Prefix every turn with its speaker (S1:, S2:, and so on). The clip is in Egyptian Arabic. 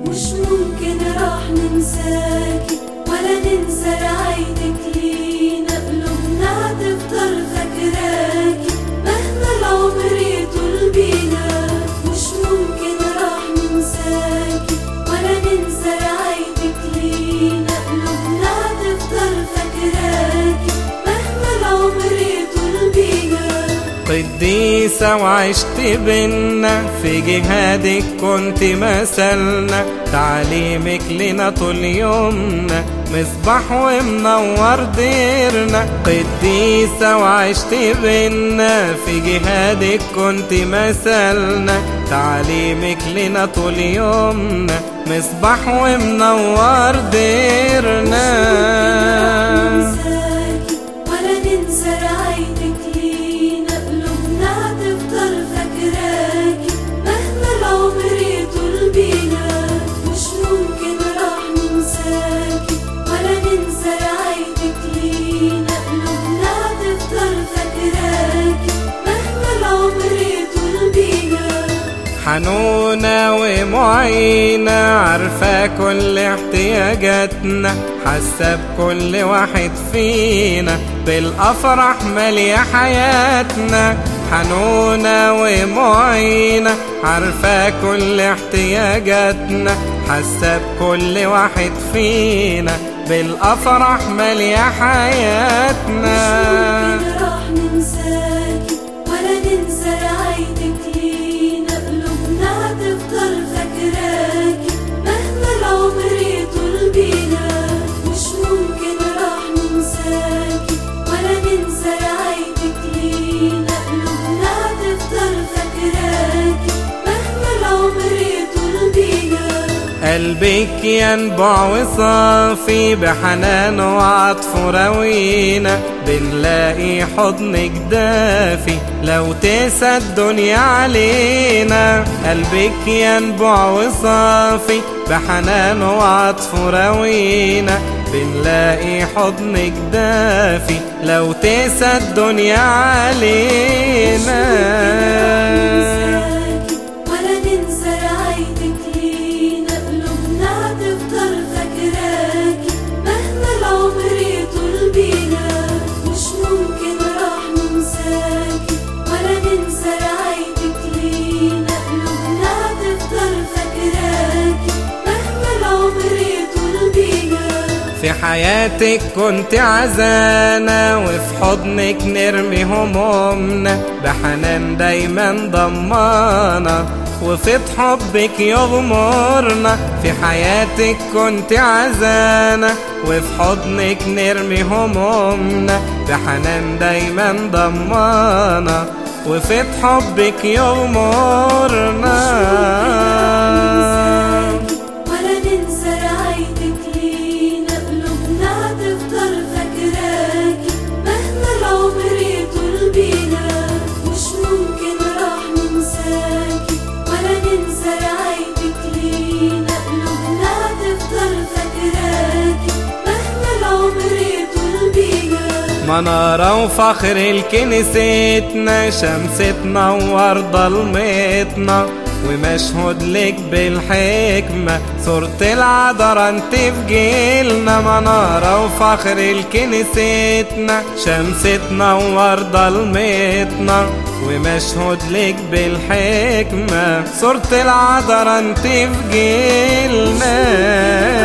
S1: مش ممكن راح ننساكي ولا ننسى رعايتك لينا قلوبنا هتفضل فاكراكي مهما العمر يطول بينا مش ممكن راح ننساكي ولا ننسى رعايتك لينا قلوبنا هتفضل فاكراكي مهما العمر يطول بينا
S2: قديسة وعشت بينا في جهادك كنت مثلنا تعليمك لنا طول يومنا مصباح ومنور ديرنا قديسة وعشت بينا في جهادك كنت مثلنا تعليمك لنا طول يومنا مصباح ومنور ديرنا
S1: ننساكي ولا ننسى رعايتك لينا قلوبنا هتفضل فاكراكي مهما العمر يطول بينا مش ممكن راح ننساكي ولا ننسى رعايتك لينا قلوبنا هتفضل فاكراكي مهما العمر يطول بينا
S2: حنونة ومعينة عارفة كل احتياجاتنا حاسة بكل واحد فينا بالأفراح مالية حياتنا حنونة ومعينة عارفة كل احتياجاتنا حاسة بكل واحد فينا بالأفراح مالية حياتنا
S1: ممكن راح ننساكي ولا ننسى رعايتك لينا قلوبنا هتفضل فاكراكي مهما العمر يطول بينا مش ممكن راح ننساكي ولا ننسى رعايتك لينا قلوبنا هتفضل فاكراكي مهما العمر يطول بينا
S2: قلبك ينبع وصافي بحنان وعطف روينا بنلاقي حضنك دافي لو تسى الدنيا علينا قلبك ينبع وصافي بحنان وعطف روينا بنلاقي حضنك دافي لو تسى الدنيا علينا
S1: ولا ننسى رعايتك لينا قلوبنا هتفضل فاكراكي مهما العمر يطول بينا مش ممكن راح ننساكي ولا ننسى رعايتك لينا قلوبنا هتفضل فاكراكي مهما العمر يطول بينا
S2: في حياتك كنت عزانة وفي حضنك نرمي همومنا بحنان دايما ضمانا وفي حبك يغمرنا في حياتك كنت عزانة وفي حضنك نرمي همومنا بحنان دايما ضمانا وفي حبك يغمرنا
S1: ولا ننسى رعايتك لينا قلوبنا هتفضل فاكراكي مهما العمر يطول بينا مش ممكن راح ننساكي ولا ننسى رعايتك لينا قلوبنا هتفضل فاكراكي مهما العمر يطول بينا
S2: منارة وفخر الكنيستنا شمس تنور ضلمتنا ومشهود لك بالحكمة صورة العذراء انت في جيلنا منارة وفخر الكنيستنا شمس تنور ضلمتنا ومشهود لك بالحكمة صورة العذراء انت في جيلنا